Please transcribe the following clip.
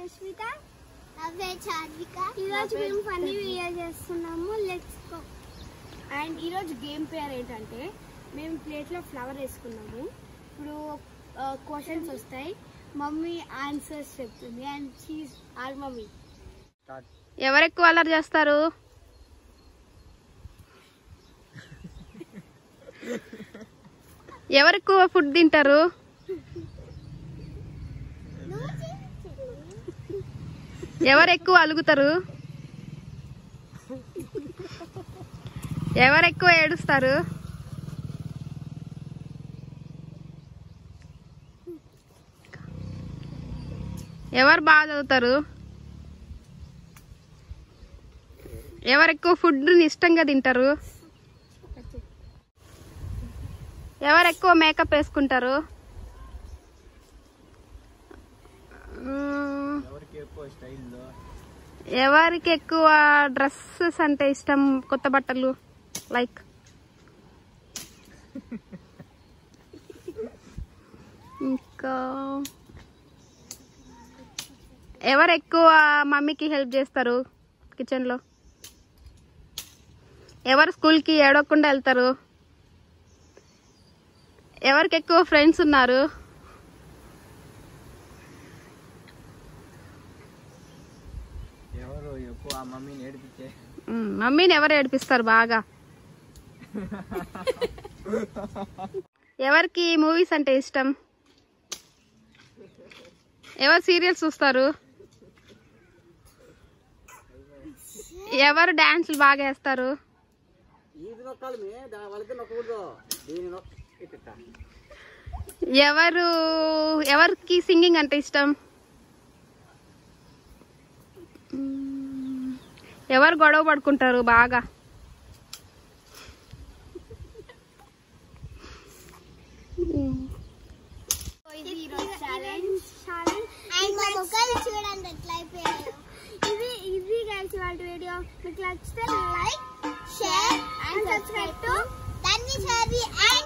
యశ్విత నవ్వే చార్విక ఈరోజు మేము ఫన్నీ వీడియో చేస్తున్నాము లెట్స్ గో అండ్ ఈరోజు గేమ్ పేరు ఏంటంటే మేము ప్లేట్లో ఫ్లవర్ వేసుకున్నాము ఇప్పుడు క్వశ్చన్స్ వస్తాయి మమ్మీ ఆన్సర్స్ చెప్తుంది అండ్ చీజ్ ఆర్ మమ్మీ ఎవరు ఎక్కువ అల్లరి చేస్తారు ఎవరు ఎక్కువ ఫుడ్ తింటారు ఎవరు ఎక్కువ అలుగుతారు ఎవరు ఎక్కువ ఏడుస్తారు ఎవరు బాగా చదువుతారు ఎవరు ఎక్కువ ఫుడ్ ఇష్టంగా తింటారు ఎవరు ఎక్కువ మేకప్ వేసుకుంటారు మ్మ్. ఎవరికి ఎక్కువ డ్రెస్సెస్ అంటే ఇష్టం కొత్త బట్టలు లైక్ ఇంకా ఎవరు ఎక్కువ మమ్మీకి హెల్ప్ చేస్తారు కిచెన్లో ఎవరు స్కూల్కి ఏడవకుండా వెళ్తారు ఎవరికి ఎక్కువ ఫ్రెండ్స్ ఉన్నారు ఎవరు ఎక్కువ ఆ మమ్మీని ఏడిపించే మ్మ్, మమ్మీని ఎవరు ఏడిపిస్తారు బాగా ఎవరికి మూవీస్ అంటే ఇష్టం ఎవరు సీరియల్స్ చూస్తారు ఎవరు డాన్సులు బాగా వేస్తారు ఇది నొక్కాలి మే దాని వాళ్ళకి నొక్కకూడదు దీని నొక్క ఎవరు ఎవరికి సింగింగ్ అంటే ఇష్టం మ్మ్. ఎవరు గొడవ పడుకుంటారు బాగా ఇది ఈరోజు ఛాలెంజ్ ఛాలెంజ్ అండ్ మా ముఖాలు చూడండి ఎట్లా అయిపోయాయో ఇది ఇది గైస్ వాళ్ళ వీడియో మీకు నచ్చితే like share and subscribe to దాన్ని చదివి అండ్